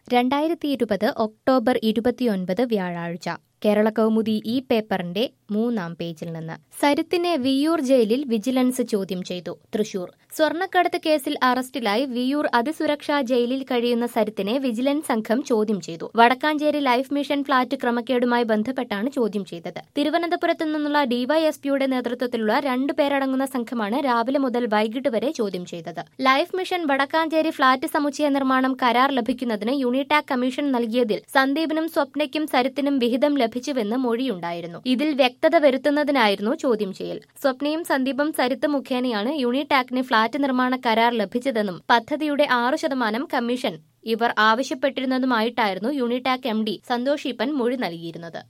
രണ്ടായിരത്തി ഇരുപത് ഒക്ടോബർ ഇരുപത്തിയൊൻപത് വ്യാഴാഴ്ച കേരള കൗമുദി ഈ പേപ്പറിന്റെ മൂന്നാം പേജിൽ നിന്ന് സരിത്തിനെ വിയൂർ ജയിലിൽ വിജിലൻസ് ചോദ്യം ചെയ്തു തൃശൂർ സ്വർണ്ണക്കടത്ത് കേസിൽ അറസ്റ്റിലായി വിയൂർ അതിസുരക്ഷാ ജയിലിൽ കഴിയുന്ന സരിത്തിനെ വിജിലൻസ് സംഘം ചോദ്യം ചെയ്തു വടക്കാഞ്ചേരി ലൈഫ് മിഷൻ ഫ്ളാറ്റ് ക്രമക്കേടുമായി ബന്ധപ്പെട്ടാണ് ചോദ്യം ചെയ്തത് തിരുവനന്തപുരത്തു നിന്നുള്ള ഡിവൈഎസ്പിയുടെ നേതൃത്വത്തിലുള്ള രണ്ടു പേരടങ്ങുന്ന സംഘമാണ് രാവിലെ മുതൽ വൈകിട്ട് വരെ ചോദ്യം ചെയ്തത് ലൈഫ് മിഷൻ വടക്കാഞ്ചേരി ഫ്ളാറ്റ് സമുച്ചയ നിർമ്മാണം കരാർ ലഭിക്കുന്നതിന് യൂണിടാക് കമ്മീഷൻ നൽകിയതിൽ സന്ദീപിനും സ്വപ്നയ്ക്കും സരിത്തിനും വിഹിതം ലഭിച്ചുവെന്ന് മൊഴിയുണ്ടായിരുന്നു ഇതിൽ വ്യക്തത വരുത്തുന്നതിനായിരുന്നു ചോദ്യം ചെയ്യൽ സ്വപ്നയും സന്ദീപും സരിത്ത് മുഖേനയാണ് യൂണിടാക്കിന് ഫ്ളാറ്റ് നിർമ്മാണ കരാർ ലഭിച്ചതെന്നും പദ്ധതിയുടെ ആറു ശതമാനം കമ്മീഷൻ ഇവർ ആവശ്യപ്പെട്ടിരുന്നതുമായിട്ടായിരുന്നു യൂണിടാക് എം ഡി സന്തോഷ് ഈപ്പൻ മൊഴി നൽകിയിരുന്നത്